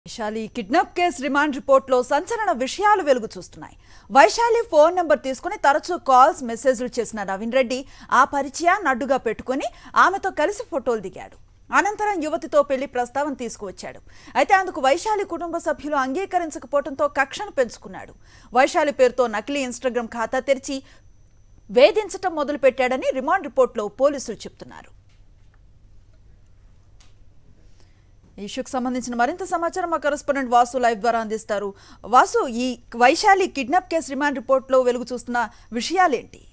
Vaishali kidnap case remand రిపోర్ట్లో సంచలన విషయాలు వెలుగు చూస్తున్నాయి వైశాలి ఫోన్ నెంబర్ తీసుకుని తరచూ కాల్స్ మెసేజ్లు చేసిన నవీన్ రెడ్డి ఆ పరిచయాన్ని అడ్డుగా పెట్టుకుని ఆమెతో కలిసి ఫోటోలు దిగాడు అనంతరం యువతితో పెళ్లి ప్రస్తావన తీసుకువచ్చాడు అయితే అందుకు వైశాలి కుటుంబ సభ్యులు అంగీకరించకపోవడంతో కక్షను పెంచుకున్నాడు వైశాలి పేరుతో నకిలీ ఇన్స్టాగ్రామ్ ఖాతా తెరిచి వేధించటం మొదలుపెట్టాడని రిమాండ్ రిపోర్ట్లో పోలీసులు చెప్తున్నారు ఈ ఇష్యూకి సంబంధించిన మరింత సమాచారం మా కరెస్పాండెంట్ వాసు లైవ్ ద్వారా అందిస్తారు వాసు ఈ వైశాలి కిడ్నాప్ కేసు రిమాండ్ రిపోర్ట్లో వెలుగు చూస్తున్న విషయాలేంటి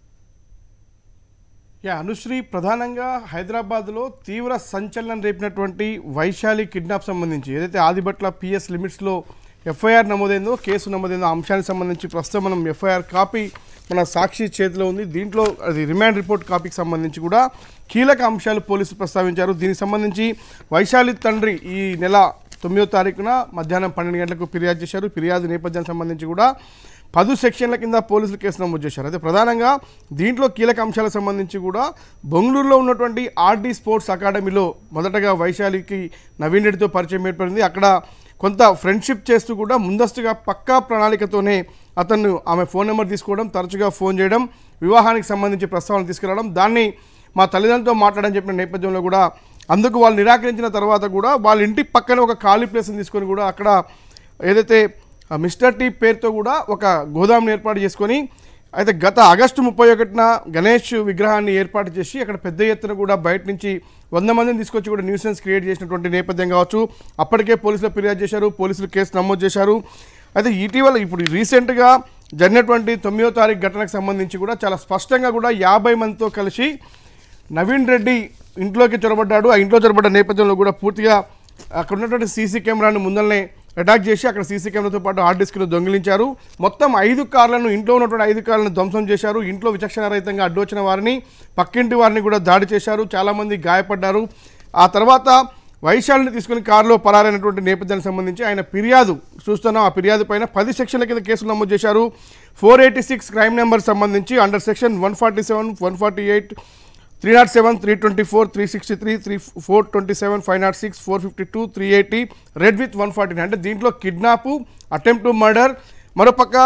యా అనుశ్రీ ప్రధానంగా హైదరాబాద్లో తీవ్ర సంచలనం రేపినటువంటి వైశాలి కిడ్నాప్ సంబంధించి ఏదైతే ఆదిబట్ల పిఎస్ లిమిట్స్లో ఎఫ్ఐఆర్ నమోదైందో కేసు నమోదైందో ఆ అంశానికి సంబంధించి ప్రస్తుతం మనం ఎఫ్ఐఆర్ కాపీ మన సాక్షి చేతిలో ఉంది దీంట్లో అది రిమాండ్ రిపోర్ట్ కాపీకి సంబంధించి కూడా కీలక అంశాలు పోలీసులు ప్రస్తావించారు దీనికి సంబంధించి వైశాలి తండ్రి ఈ నెల తొమ్మిదో తారీఖున మధ్యాహ్నం పన్నెండు గంటలకు ఫిర్యాదు చేశారు ఫిర్యాదు నేపథ్యానికి సంబంధించి కూడా పదు సెక్షన్ల కింద పోలీసులు కేసు నమోదు చేశారు అయితే ప్రధానంగా దీంట్లో కీలక అంశాలకు సంబంధించి కూడా బెంగళూరులో ఉన్నటువంటి ఆర్డీ స్పోర్ట్స్ అకాడమీలో మొదటగా వైశాలికి నవీన్ రెడ్డితో పరిచయం ఏర్పడింది అక్కడ కొంత ఫ్రెండ్షిప్ చేస్తూ కూడా ముందస్తుగా పక్కా ప్రణాళికతోనే అతను ఆమె ఫోన్ నెంబర్ తీసుకోవడం తరచుగా ఫోన్ చేయడం వివాహానికి సంబంధించి ప్రస్తావన తీసుకురావడం దాన్ని మా తల్లిదండ్రులతో మాట్లాడని చెప్పిన నేపథ్యంలో కూడా అందుకు వాళ్ళు నిరాకరించిన తర్వాత కూడా వాళ్ళ ఇంటి పక్కన ఒక ఖాళీ ప్లేస్ని తీసుకొని కూడా అక్కడ ఏదైతే ఆ మిస్టర్ టీ పేరుతో కూడా ఒక గోదాంని ఏర్పాటు చేసుకొని అయితే గత ఆగస్టు ముప్పై ఒకటిన గణేష్ విగ్రహాన్ని ఏర్పాటు చేసి అక్కడ పెద్ద ఎత్తున కూడా బయట నుంచి వంద మందిని తీసుకొచ్చి కూడా న్యూసెన్స్ క్రియేట్ చేసినటువంటి నేపథ్యం కావచ్చు అప్పటికే పోలీసులు ఫిర్యాదు చేశారు పోలీసులు కేసు నమోదు చేశారు అయితే ఇటీవల ఇప్పుడు రీసెంట్గా జరిగినటువంటి తొమ్మిదో తారీఖు ఘటనకు సంబంధించి కూడా చాలా స్పష్టంగా కూడా యాభై మందితో కలిసి నవీన్ రెడ్డి ఇంట్లోకి చొరబడ్డాడు ఆ ఇంట్లో చొరబడ్డ నేపథ్యంలో కూడా పూర్తిగా అక్కడ ఉన్నటువంటి సీసీ కెమెరాను ముందరనే అటాక్ చేసి అక్కడ సీసీ కెమెరాతో పాటు హార్డ్ డిస్క్ను దొంగిలించారు మొత్తం ఐదు కార్లను ఇంట్లో ఉన్నటువంటి ఐదు కార్లను ధ్వంసం చేశారు ఇంట్లో విచక్షణారహితంగా అడ్డొచ్చిన వారిని పక్కింటి వారిని కూడా దాడి చేశారు చాలామంది గాయపడ్డారు ఆ తర్వాత వైశాలిని తీసుకుని కారులో పరారైనటువంటి నేపథ్యానికి సంబంధించి ఆయన ఫిర్యాదు చూస్తున్నాం ఆ ఫిర్యాదు పైన పది సెక్షన్ల కింద కేసులు నమోదు చేశారు four eighty six crime number సంబంధించి under section one forty seven one forty eight three not seven three twenty four three sixty three three four twenty seven five not six four fifty two three eighty read with one forty అంటే దీంట్లో kidnap attempt to murder మరోపక్క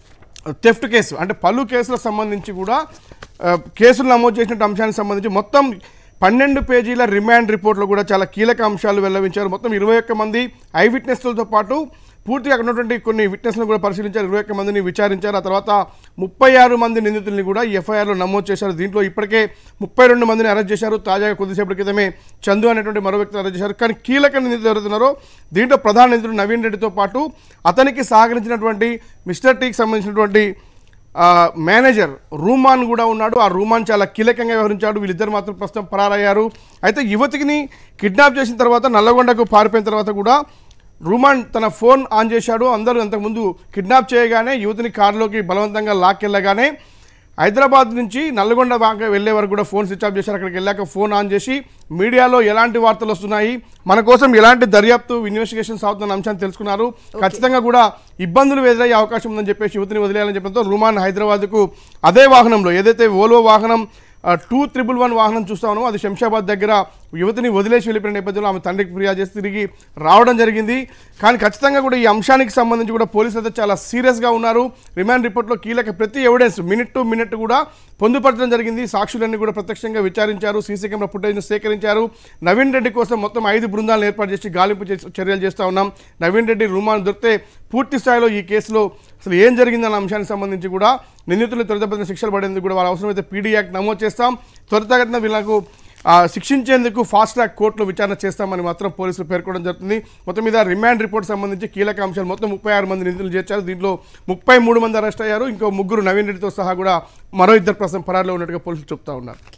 theft case అంటే పలు కేసులకు సంబంధించి కూడా ఆ, కేసులు నమోదు చేసిన అంశానికి సంబంధించి మొత్తం పన్నెండు పేజీల రిమాండ్ రిపోర్ట్లో కూడా చాలా కీలక అంశాలు వెల్లవించారు మొత్తం ఇరవై ఒక్క మంది ఐ విట్నెస్లతో పాటు పూర్తిగా అక్కడ ఉన్నటువంటి కొన్ని విట్నెస్లను కూడా పరిశీలించారు ఇరవై ఒక్క మందిని విచారించారు ఆ తర్వాత ముప్పై ఆరు మంది నిందితుల్ని కూడా ఈ ఎఫ్ఐఆర్లో నమోదు చేశారు దీంట్లో ఇప్పటికే ముప్పై రెండు మందిని అరెస్ట్ చేశారు తాజాగా కొద్దిసేపటి క్రితమే చందు అనేటువంటి మరో వ్యక్తిని అరెస్ట్ చేశారు కానీ కీలక నిందితులు ఎవరుతున్నారో దీంట్లో ప్రధాన నిందితుడు నవీన్ రెడ్డితో పాటు అతనికి సహకరించినటువంటి మిస్టర్ టీకి సంబంధించినటువంటి ఆ, మేనేజర్ రూమాన్ కూడా ఉన్నాడు ఆ రూమాన్ చాలా కీలకంగా వ్యవహరించాడు వీళ్ళిద్దరు మాత్రం ప్రస్తుతం పరారయ్యారు అయితే యువతిని కిడ్నాప్ చేసిన తర్వాత నల్లగొండకు పారిపోయిన తర్వాత కూడా రూమాన్ తన ఫోన్ ఆన్ చేశాడు అందరూ అంతకుముందు కిడ్నాప్ చేయగానే యువతిని కారులోకి బలవంతంగా లాక్కెళ్ళగానే హైదరాబాద్ నుంచి నల్గొండ దాకా వెళ్ళే వరకు కూడా ఫోన్ స్విచ్ ఆఫ్ చేశారు అక్కడికి వెళ్ళాక ఫోన్ ఆన్ చేసి మీడియాలో ఎలాంటి వార్తలు వస్తున్నాయి మన కోసం ఎలాంటి దర్యాప్తు ఇన్వెస్టిగేషన్ సాగుతున్న అంశాన్ని తెలుసుకున్నారు ఖచ్చితంగా కూడా ఇబ్బందులు ఎదురయ్యే అవకాశం ఉందని చెప్పేసి యువతిని వదిలేయాలని చెప్పడంతో రుమాన్ హైదరాబాద్కు అదే వాహనంలో ఏదైతే ఓలో వాహనం టూ త్రిబుల్ వన్ వాహనం చూస్తా ఉన్నాం అది శంషాబాద్ దగ్గర యువతిని వదిలేసి వెళ్ళిపోయిన నేపథ్యంలో ఆమె తండ్రికి ఫిర్యాదు చేసి తిరిగి రావడం జరిగింది కానీ ఖచ్చితంగా కూడా ఈ అంశానికి సంబంధించి కూడా పోలీసులు అయితే చాలా సీరియస్గా ఉన్నారు రిమాండ్ రిపోర్ట్లో కీలక ప్రతి ఎవిడెన్స్ మినిట్ టు మినిట్ కూడా పొందుపరచడం జరిగింది సాక్షులన్నీ కూడా ప్రత్యక్షంగా విచారించారు సీసీ కెమెరా ఫుటేజ్ను సేకరించారు నవీన్ రెడ్డి కోసం మొత్తం ఐదు బృందాలను ఏర్పాటు చేసి గాలింపు చేసి చర్యలు చేస్తూ ఉన్నాం నవీన్ రెడ్డి రూమాన్ దొరికితే పూర్తి స్థాయిలో ఈ కేసులో అసలు ఏం జరిగిందన్న అంశానికి సంబంధించి కూడా నిందితులు త్వరితగతిన శిక్షలు పడేందుకు కూడా వాళ్ళ అవసరమైతే పీడీ యాక్ట్ నమోదు చేస్తాం త్వరితగతిన వీళ్ళకు ఆ, శిక్షించేందుకు ఫాస్ట్ ట్రాక్ కోర్టులో విచారణ చేస్తామని మాత్రం పోలీసులు పేర్కొనడం జరుగుతుంది మొత్తం మీద రిమాండ్ రిపోర్ట్ సంబంధించి కీలక అంశాలు మొత్తం ముప్పై ఆరు మంది నిందితులు చేర్చారు దీంట్లో ముప్పై మూడు మంది అరెస్ట్ అయ్యారు ఇంకో ముగ్గురు నవీన్ రెడ్డితో సహా కూడా మరో ఇద్దరు ప్రస్తుతం పరారులో ఉన్నట్టుగా పోలీసులు చెప్తా ఉన్నారు